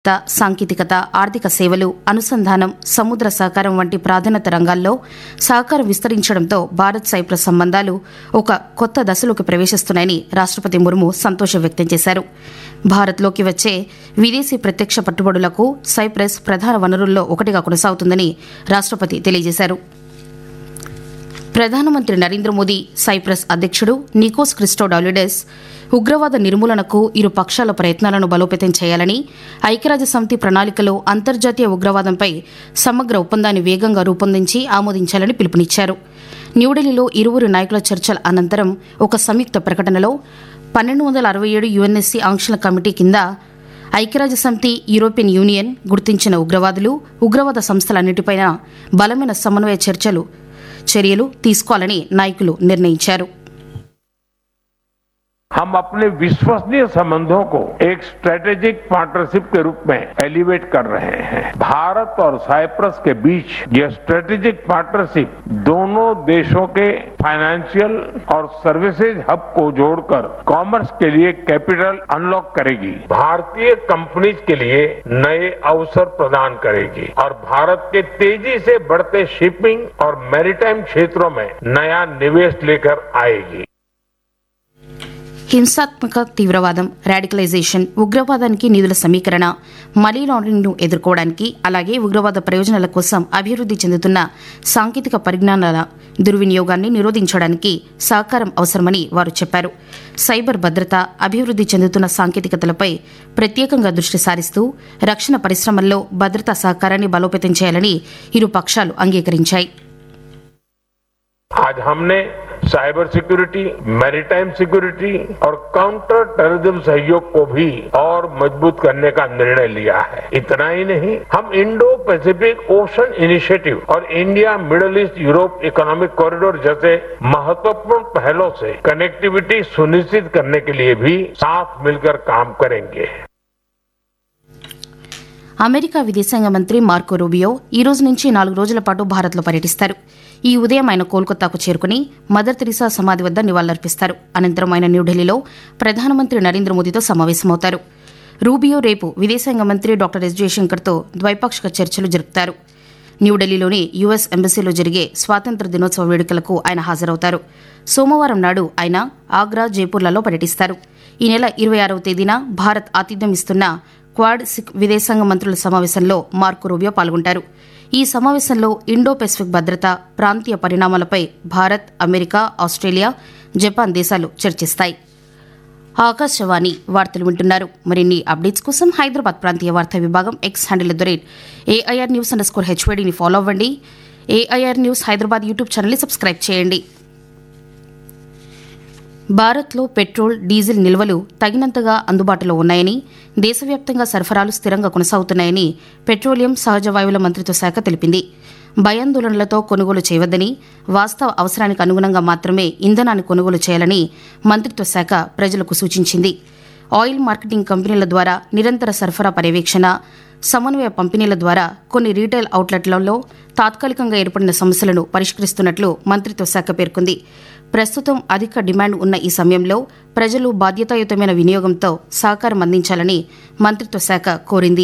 త సాంకేతికత ఆర్థిక సేవలు అనుసంధానం సముద్ర సహకారం వంటి ప్రాధాన్యత రంగాల్లో సహకారం విస్తరించడంతో భారత్ సైప్రస్ సంబంధాలు ఒక కొత్త దశలోకి ప్రవేశిస్తున్నాయని రాష్ట్రపతి ముర్ము సంతోషం వ్యక్తం చేశారు భారత్లోకి వచ్చే విదేశీ ప్రత్యక్ష పట్టుబడులకు సైప్రస్ ప్రధాన వనరుల్లో ఒకటిగా కొనసాగుతుందని రాష్ట్రపతి తెలియజేశారు ప్రధానమంత్రి నరేంద్ర మోదీ సైప్రస్ అధ్యక్షుడు నికోస్ క్రిస్టోడాలిడెస్ ఉగ్రవాద నిర్మూలనకు ఇరు పక్షాల ప్రయత్నాలను బలోపేతం చేయాలని ఐక్యరాజ్య సమితి ప్రణాళికలో అంతర్జాతీయ ఉగ్రవాదంపై సమగ్ర ఒప్పందాన్ని వేగంగా రూపొందించి ఆమోదించాలని పిలుపునిచ్చారు న్యూఢిల్లీలో ఇరువురు నాయకుల చర్చల అనంతరం ఒక సంయుక్త ప్రకటనలో పన్నెండు వందల అరవై ఏడు యుఎన్ఎస్సీ ఆంక్షల కమిటీ కింద ఐక్యరాజ్య సమితి యూరోపియన్ యూనియన్ గుర్తించిన ఉగ్రవాదులు ఉగ్రవాద సంస్థలన్నిటిపైన బలమైన సమన్వయ చర్చలు చర్యలు తీసుకోవాలని నాయకులు నిర్ణయించారు हम अपने विश्वसनीय संबंधों को एक स्ट्रेटेजिक पार्टनरशिप के रूप में एलिवेट कर रहे हैं भारत और साइप्रस के बीच यह स्ट्रेटेजिक पार्टनरशिप दोनों देशों के फाइनेंशियल और सर्विसेज हब को जोड़कर कॉमर्स के लिए कैपिटल अनलॉक करेगी भारतीय कंपनीज के लिए नए अवसर प्रदान करेगी और भारत के तेजी से बढ़ते शिपिंग और मैरीटाइम क्षेत्रों में नया निवेश लेकर आएगी హింసాత్మక తీవ్రవాదం రాడికలైజేషన్ ఉగ్రవాదానికి నిధుల సమీకరణ మనీ లాండరింగ్ను ఎదుర్కోవడానికి అలాగే ఉగ్రవాద ప్రయోజనాల కోసం అభివృద్ది చెందుతున్న సాంకేతిక పరిజ్ఞానాల దుర్వినియోగాన్ని నిరోధించడానికి సహకారం అవసరమని వారు చెప్పారు సైబర్ భద్రత అభివృద్ది చెందుతున్న సాంకేతికతలపై ప్రత్యేకంగా దృష్టి సారిస్తూ రక్షణ పరిశ్రమల్లో భద్రతా సహకారాన్ని బలోపేతం చేయాలని ఇరు పక్షాలు అంగీకరించాయి आज हमने साइबर सिक्योरिटी मैरीटाइम सिक्योरिटी और काउंटर टेररिज्म सहयोग को भी और मजबूत करने का निर्णय लिया है इतना ही नहीं हम इंडो पैसिफिक ओशन इनिशिएटिव और India Middle East Europe economic corridor जैसे महत्वपूर्ण पहलों से कनेक्टिविटी सुनिश्चित करने के लिए भी साथ मिलकर काम करेंगे అమెరికా విదేశాంగ మంత్రి మార్కో రూబియో ఈ రోజు నుంచి నాలుగు రోజుల పాటు భారత్లో పర్యటిస్తారు ఈ ఉదయం ఆయన కోల్కతాకు చేరుకుని మదర్ తెరిసా సమాధి వద్ద నివాళులర్పిస్తారు అనంతరం ఆయన న్యూఢిల్లీలో ప్రధానమంత్రి నరేంద్ర మోదీతో సమావేశమవుతారు రూబియో రేపు విదేశాంగ మంత్రి డాక్టర్ ఎస్ జయశంకర్తో ద్వైపాక్షిక చర్చలు జరుపుతారు న్యూఢిల్లీలోని యుఎస్ ఎంబసీలో జరిగే స్వాతంత్ర దినోత్సవ వేడుకలకు ఆయన హాజరవుతారు సోమవారం నాడు ఆయన ఆగ్రా జైపూర్లలో పర్యటిస్తారు ఈ నెల ఇరవై ఆరవ తేదీన భారత్ ఆతిథ్యం ఇస్తున్న క్వాడ్ సిక్ విదేశాంగ మంత్రుల సమావేశంలో మార్కో రూబియో పాల్గొంటారు ఈ సమావేశంలో ఇండో పెసిఫిక్ భద్రత ప్రాంతీయ పరిణామాలపై భారత్ అమెరికా ఆస్ట్రేలియా జపాన్ దేశాలు చర్చిస్తాయి ఆకాశవాణి వార్తలు వింటున్నారు మరిన్ని అప్డేట్స్ కోసం హైదరాబాద్ ప్రాంతీయ వార్తా విభాగం X handle at the rate AIR news under score హెచ్వైడీని ఫాలో అవ్వండి ఏఐఆర్ న్యూస్ హైదరాబాద్ యూట్యూబ్ ఛానల్ని సబ్స్క్రైబ్ చేయండి భారత్లో పెట్రోల్ డీజిల్ నిల్వలు తగినంతగా అందుబాటులో ఉన్నాయని దేశవ్యాప్తంగా సరఫరాలు స్థిరంగా కొనసాగుతున్నాయని పెట్రోలియం సహజ వాయువుల మంత్రిత్వ శాఖ తెలిపింది భయాందోళనలతో కొనుగోలు చేయవద్దని వాస్తవ అవసరానికి అనుగుణంగా మాత్రమే ఇంధనాన్ని కొనుగోలు చేయాలని మంత్రిత్వ శాఖ ప్రజలకు సూచించింది ఆయిల్ మార్కెటింగ్ కంపెనీల ద్వారా నిరంతర సరఫరా పర్యవేక్షణ సమన్వయ పంపిణీల ద్వారా కొన్ని రీటైల్ అవుట్లెట్లలో తాత్కాలికంగా ఏర్పడిన సమస్యలను పరిష్కరిస్తున్నట్లు మంత్రిత్వ శాఖ పేర్కొంది ప్రస్తుతం అధిక డిమాండ్ ఉన్న ఈ సమయంలో ప్రజలు బాధ్యతాయుతమైన వినియోగంతో సహకారం అందించాలని మంత్రిత్వ శాఖ కోరింది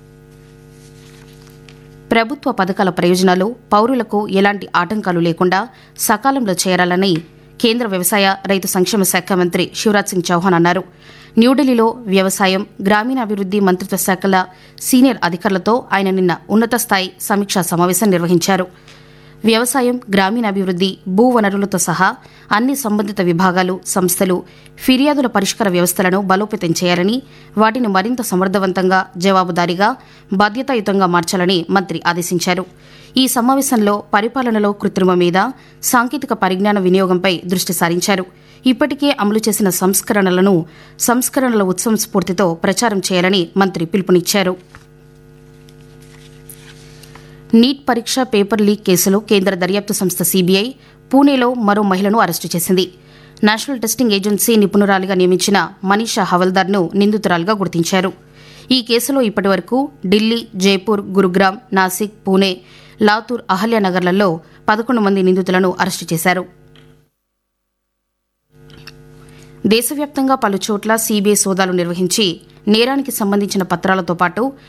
ప్రభుత్వ పథకాల ప్రయోజనాలు పౌరులకు ఎలాంటి ఆటంకాలు లేకుండా సకాలంలో చేరాలని కేంద్ర వ్యవసాయ రైతు సంక్షేమ శాఖ మంత్రి శివరాజ్ సింగ్ చౌహాన్ అన్నారు న్యూఢిల్లీలో వ్యవసాయం గ్రామీణాభివృద్ది మంత్రిత్వ శాఖల సీనియర్ అధికారులతో ఆయన నిన్న ఉన్నత స్థాయి సమీక్షా సమావేశం నిర్వహించారు వ్యవసాయం గ్రామీణాభివృద్ది భూ వనరులతో సహా అన్ని సంబంధిత విభాగాలు సంస్థలు ఫిర్యాదుల పరిష్కార వ్యవస్థలను బలోపేతం చేయాలని వాటిని మరింత సమర్థవంతంగా జవాబుదారీగా బాధ్యతాయుతంగా మార్చాలని మంత్రి ఆదేశించారు ఈ సమావేశంలో పరిపాలనలో కృత్రిమ మీద సాంకేతిక పరిజ్ఞాన వినియోగంపై దృష్టి సారించారు ఇప్పటికే అమలు చేసిన సంస్కరణలను సంస్కరణల ఉత్సవం స్ఫూర్తితో ప్రచారం చేయాలని మంత్రి పిలుపునిచ్చారు నీట్ పరీక్ష పేపర్ లీక్ కేసులో కేంద్ర దర్యాప్తు సంస్థ సీబీఐ పూణేలో మరో మహిళను అరెస్టు చేసింది నేషనల్ టెస్టింగ్ ఏజెన్సీ నిపుణురాలిగా నియమించిన మనీషా హవల్దార్ను నిందితురాలుగా గుర్తించారు ఈ కేసులో ఇప్పటివరకు ఢిల్లీ జైపూర్ గురుగ్రామ్ నాసిక్ పూణే లాతూర్ అహల్యానగర్లలో పదకొండు మంది నిందితులను అరెస్టు చేశారు దేశవ్యాప్తంగా పలు చోట్ల సీబీఐ సోదాలు నిర్వహించి నేరానికి సంబంధించిన పత్రాలతో పాటు